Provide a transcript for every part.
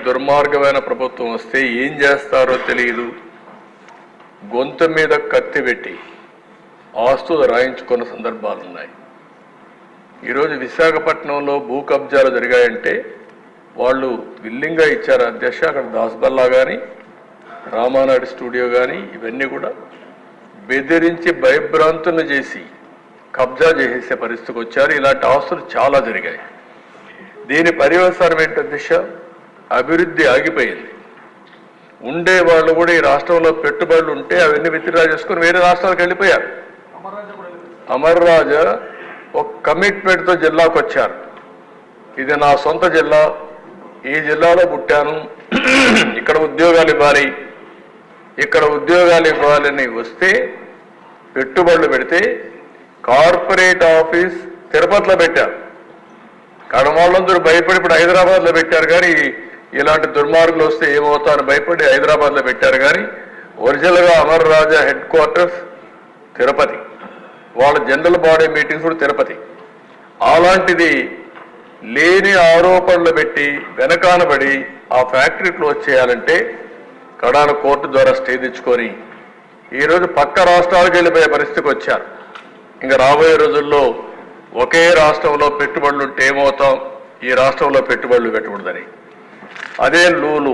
దుర్మార్గమైన ప్రభుత్వం వస్తే ఏం చేస్తారో తెలియదు గొంతు మీద కత్తి పెట్టి ఆస్తులు రాయించుకున్న సందర్భాలు ఉన్నాయి ఈరోజు విశాఖపట్నంలో భూ కబ్జాలు జరిగాయంటే వాళ్ళు విల్లింగా ఇచ్చారు అధ్యక్ష అక్కడ దాస్బల్లా కానీ రామానాయుడు స్టూడియో కానీ ఇవన్నీ కూడా బెదిరించి భయభ్రాంతులను చేసి కబ్జా చేసే పరిస్థితికి వచ్చారు ఇలాంటి ఆస్తులు చాలా జరిగాయి దీని పర్యవసానం ఏంటి అధ్యక్ష అభివృద్ధి ఆగిపోయింది ఉండే వాళ్ళు కూడా ఈ రాష్ట్రంలో పెట్టుబడులు ఉంటే అవన్నీ విత్డ్రా చేసుకుని వేరే రాష్ట్రాలకు వెళ్ళిపోయారు అమర్ రాజా ఒక కమిట్మెంట్ తో జిల్లాకు వచ్చారు ఇది నా సొంత జిల్లా ఈ జిల్లాలో పుట్టాను ఇక్కడ ఉద్యోగాలు ఇవ్వాలి ఇక్కడ ఉద్యోగాలు ఇవ్వాలని వస్తే పెట్టుబడులు పెడితే కార్పొరేట్ ఆఫీస్ తిరుపతిలో పెట్టారు కడమాళ్ళందరూ భయపడి ఇప్పుడు హైదరాబాద్లో పెట్టారు కానీ ఇలాంటి దుర్మార్గులు వస్తే ఏమవుతారని భయపడి హైదరాబాద్లో పెట్టారు కానీ ఒరిజినల్గా అమర్ రాజా హెడ్ క్వార్టర్స్ తిరుపతి వాళ్ళ జనరల్ బాడీ మీటింగ్స్ కూడా తిరుపతి అలాంటిది లేని ఆరోపణలు పెట్టి వెనకానబడి ఆ ఫ్యాక్టరీ క్లోజ్ చేయాలంటే కడాన కోర్టు ద్వారా స్టే తెచ్చుకొని ఈరోజు పక్క రాష్ట్రాలకు వెళ్ళిపోయే పరిస్థితికి వచ్చారు ఇంకా రాబోయే రోజుల్లో ఒకే రాష్ట్రంలో పెట్టుబడులు ఉంటే ఏమవుతాం ఈ రాష్ట్రంలో పెట్టుబడులు పెట్టకూడదని అదే లూలు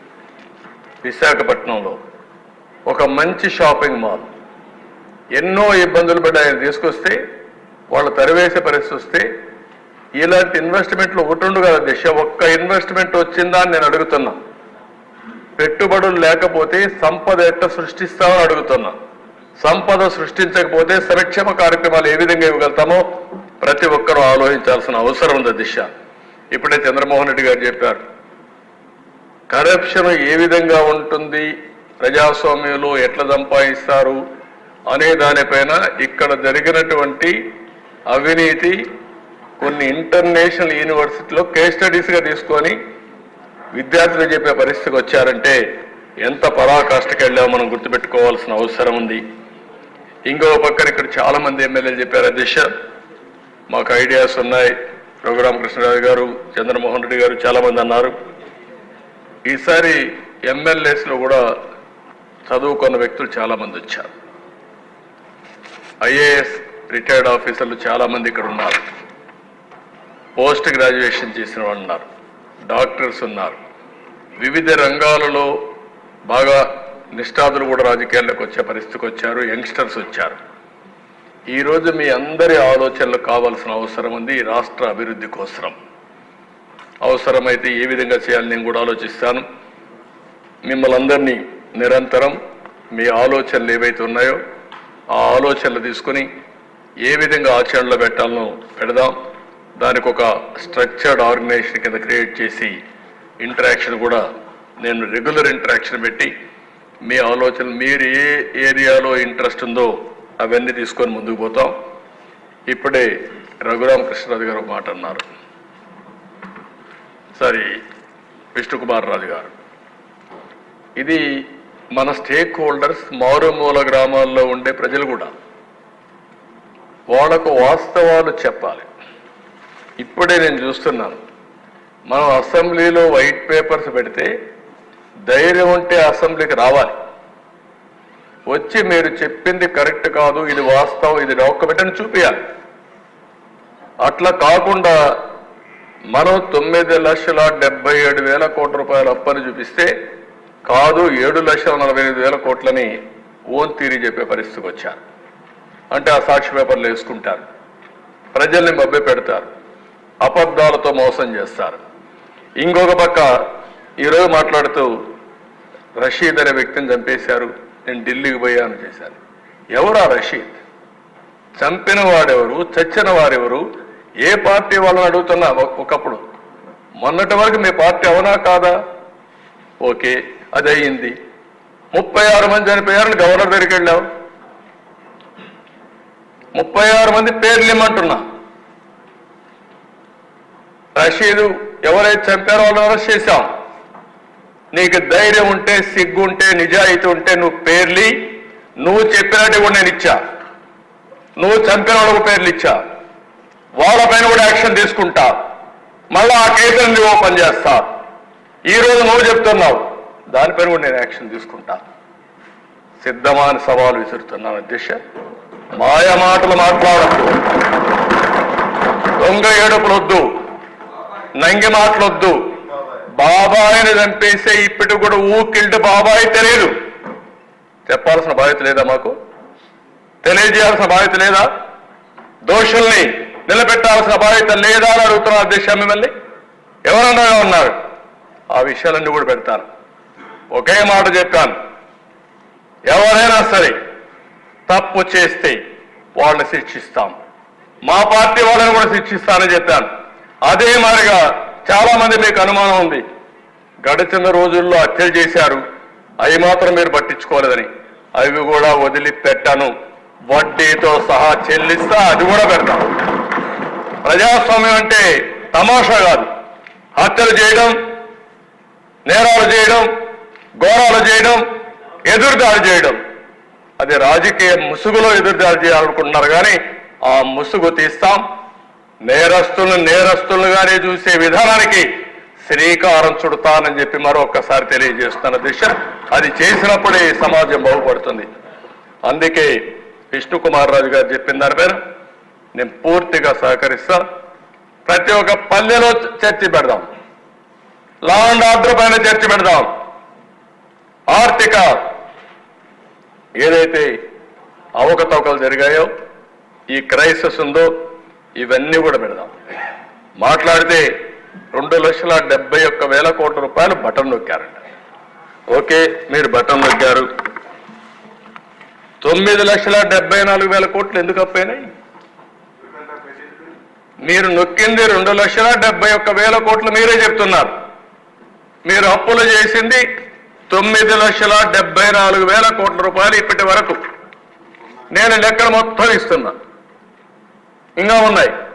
విశాఖపట్నంలో ఒక మంచి షాపింగ్ మాల్ ఎన్నో ఇబ్బందులు పడి ఆయన తీసుకొస్తే వాళ్ళు తరివేసే పరిస్థితి వస్తే ఇలాంటి ఇన్వెస్ట్మెంట్లు ఒకటి ఉండు కదా దిశ ఒక్క ఇన్వెస్ట్మెంట్ వచ్చిందా అని నేను అడుగుతున్నా పెట్టుబడులు లేకపోతే సంపద ఎట్ట సృష్టిస్తామని అడుగుతున్నా సంపద సృష్టించకపోతే సంక్షేమ కార్యక్రమాలు ఏ విధంగా ఇవ్వగలుగుతామో ప్రతి ఒక్కరూ ఆలోచించాల్సిన అవసరం ఉంది దిశ ఇప్పుడే చంద్రమోహన్ రెడ్డి గారు చెప్పారు కరప్షన్ ఏ విధంగా ఉంటుంది ప్రజాస్వామ్యంలో ఎట్లా సంపాదిస్తారు అనే దానిపైన ఇక్కడ జరిగినటువంటి అవినీతి కొన్ని ఇంటర్నేషనల్ యూనివర్సిటీలో కేస్ స్టడీస్గా తీసుకొని విద్యార్థులు చెప్పే పరిస్థితికి వచ్చారంటే ఎంత పరాకాష్ఠకి వెళ్ళామో మనం గుర్తుపెట్టుకోవాల్సిన అవసరం ఉంది ఇంకో పక్కన ఇక్కడ చాలా మంది ఎమ్మెల్యేలు చెప్పారు అధ్యక్ష మాకు ఐడియాస్ ఉన్నాయి రఘురామకృష్ణరాజు గారు చంద్రమోహన్ రెడ్డి గారు చాలా మంది అన్నారు ఈసారి ఎమ్మెల్యేస్ లో కూడా చదువుకున్న వ్యక్తులు చాలా మంది వచ్చారు ఐఏఎస్ రిటైర్డ్ ఆఫీసర్లు చాలా మంది ఇక్కడ ఉన్నారు పోస్ట్ గ్రాడ్యుయేషన్ చేసిన వాళ్ళు ఉన్నారు డాక్టర్స్ ఉన్నారు వివిధ రంగాలలో బాగా నిష్ఠాతులు కూడా రాజకీయాల్లోకి వచ్చే పరిస్థితికి వచ్చారు యంగ్స్టర్స్ వచ్చారు ఈరోజు మీ అందరి ఆలోచనలు కావాల్సిన అవసరం ఉంది ఈ రాష్ట్ర అభివృద్ధి కోసం అవసరమైతే ఏ విధంగా చేయాలని నేను కూడా ఆలోచిస్తాను మిమ్మల్ని అందరినీ నిరంతరం మీ ఆలోచనలు ఏవైతే ఉన్నాయో ఆ ఆలోచనలు తీసుకుని ఏ విధంగా ఆచరణలో పెట్టాలనో పెడదాం దానికి ఒక స్ట్రక్చర్డ్ ఆర్గనైజేషన్ కింద క్రియేట్ చేసి ఇంటరాక్షన్ కూడా నేను రెగ్యులర్ ఇంటరాక్షన్ పెట్టి మీ ఆలోచన మీరు ఏ ఏరియాలో ఇంట్రెస్ట్ ఉందో అవన్నీ తీసుకొని ముందుకు పోతాం ఇప్పుడే రఘురామకృష్ణరాజు గారు ఒక మాట అన్నారు సారీ విష్ణుకుమార్ రాజు గారు ఇది మన స్టేక్ హోల్డర్స్ మారుమూల గ్రామాల్లో ఉండే ప్రజలు కూడా వాళ్ళకు వాస్తవాలు చెప్పాలి ఇప్పుడే నేను చూస్తున్నాను మనం అసెంబ్లీలో వైట్ పేపర్స్ పెడితే ధైర్యం ఉంటే అసెంబ్లీకి రావాలి వచ్చి మీరు చెప్పింది కరెక్ట్ కాదు ఇది వాస్తవం ఇది డాక్యుమెంట్ అని చూపించాలి అట్లా కాకుండా మనం తొమ్మిది లక్షల డెబ్బై ఏడు వేల కోట్ల రూపాయల అప్పని చూపిస్తే కాదు ఏడు లక్షల నలభై ఎనిమిది వేల కోట్లని ఓన్ తీరి చెప్పే పరిస్థితికి వచ్చారు అంటే ఆ సాక్షి పేపర్లు వేసుకుంటారు ప్రజల్ని మభ్య పెడతారు అబద్ధాలతో మోసం చేస్తారు ఇంకొక పక్క ఈరోజు మాట్లాడుతూ రషీద్ అనే వ్యక్తిని చంపేశారు నేను ఢిల్లీకి పోయాను చేశాను ఎవరు ఆ రషీద్ చంపిన వాడెవరు చచ్చిన వారెవరు ఏ పార్టీ వాళ్ళని అడుగుతున్నా ఒక- ఒకప్పుడు మొన్నటి వరకు మీ పార్టీ అవునా కాదా ఓకే అది అయ్యింది ముప్పై ఆరు మంది చనిపోయారని గవర్నర్ దగ్గరికి వెళ్ళావు ముప్పై ఆరు మంది పేర్లు ఇమ్మంటున్నా రషీదు ఎవరైతే చంపారో వాళ్ళని అరెస్ట్ చేశాం నీకు ధైర్యం ఉంటే సిగ్గు ఉంటే నిజాయితీ ఉంటే నువ్వు పేర్లి నువ్వు చెప్పినట్టు కూడా నేను ఇచ్చా నువ్వు చంపిన వాళ్ళకు పేర్లు ఇచ్చా వాళ్ళపైన కూడా యాక్షన్ తీసుకుంటా మళ్ళా ఆ కేసులను ఓపెన్ చేస్తా ఈ రోజు నువ్వు చెప్తున్నావు దానిపైన కూడా నేను యాక్షన్ తీసుకుంటా సిద్ధమా అని సవాలు విసురుతున్నాను అధ్యక్ష మాయ మాటలు మాట్లాడద్దు దొంగ ఏడుపులొద్దు నంగి మాటలొద్దు బాబాయిని చంపేసే ఇప్పటికి కూడా ఊకిల్డ్ బాబాయి తెలియదు చెప్పాల్సిన బాధ్యత లేదా మాకు తెలియజేయాల్సిన బాధ్యత లేదా దోషుల్ని నిలబెట్టాల్సిన బాధ్యత లేదా అని అడుగుతున్నా అధ్యక్ష మిమ్మల్ని ఎవరన్నా ఉన్నారు ఆ విషయాలన్నీ కూడా పెడతాను ఒకే మాట చెప్పాను ఎవరైనా సరే తప్పు చేస్తే వాళ్ళని శిక్షిస్తాం మా పార్టీ వాళ్ళని కూడా శిక్షిస్తానని చెప్పాను అదే మాదిరిగా చాలా మంది మీకు అనుమానం ఉంది గడిచిన రోజుల్లో హత్యలు చేశారు అవి మాత్రం మీరు పట్టించుకోలేదని అవి కూడా వదిలిపెట్టాను వడ్డీతో సహా చెల్లిస్తా అది కూడా పెడతాం ప్రజాస్వామ్యం అంటే తమాషా కాదు హత్యలు చేయడం నేరాలు చేయడం ఘోరాలు చేయడం ఎదురుదాడి చేయడం అది రాజకీయ ముసుగులో ఎదురుదాడి చేయాలనుకుంటున్నారు కానీ ఆ ముసుగు తీస్తాం నేరస్తులను నేరస్తులుగానే చూసే విధానానికి శ్రీకారం చుడతానని చెప్పి మరొక్కసారి తెలియజేస్తున్న దిశ అది చేసినప్పుడే ఈ సమాజం బాగుపడుతుంది అందుకే విష్ణుకుమార్ రాజు గారు చెప్పిన దాని పేరు నేను పూర్తిగా సహకరిస్తా ప్రతి ఒక్క పల్లెలో చర్చ పెడదాం లా అండ్ ఆర్డర్ పైన చర్చ పెడదాం ఆర్థిక ఏదైతే అవకతవకలు జరిగాయో ఈ క్రైసిస్ ఉందో ఇవన్నీ కూడా పెడదాం మాట్లాడితే రెండు లక్షల డెబ్బై ఒక్క వేల కోట్ల రూపాయలు బటన్ నొక్కారంట ఓకే మీరు బటన్ నొక్కారు తొమ్మిది లక్షల డెబ్బై నాలుగు వేల కోట్లు ఎందుకు అప్పైనాయి మీరు నొక్కింది రెండు లక్షల డెబ్బై ఒక్క వేల కోట్లు మీరే చెప్తున్నారు మీరు అప్పులు చేసింది తొమ్మిది లక్షల డెబ్బై నాలుగు వేల కోట్ల రూపాయలు ఇప్పటి వరకు నేను లెక్కలు మొత్తం ఇస్తున్నా ఇంకా ఉన్నాయి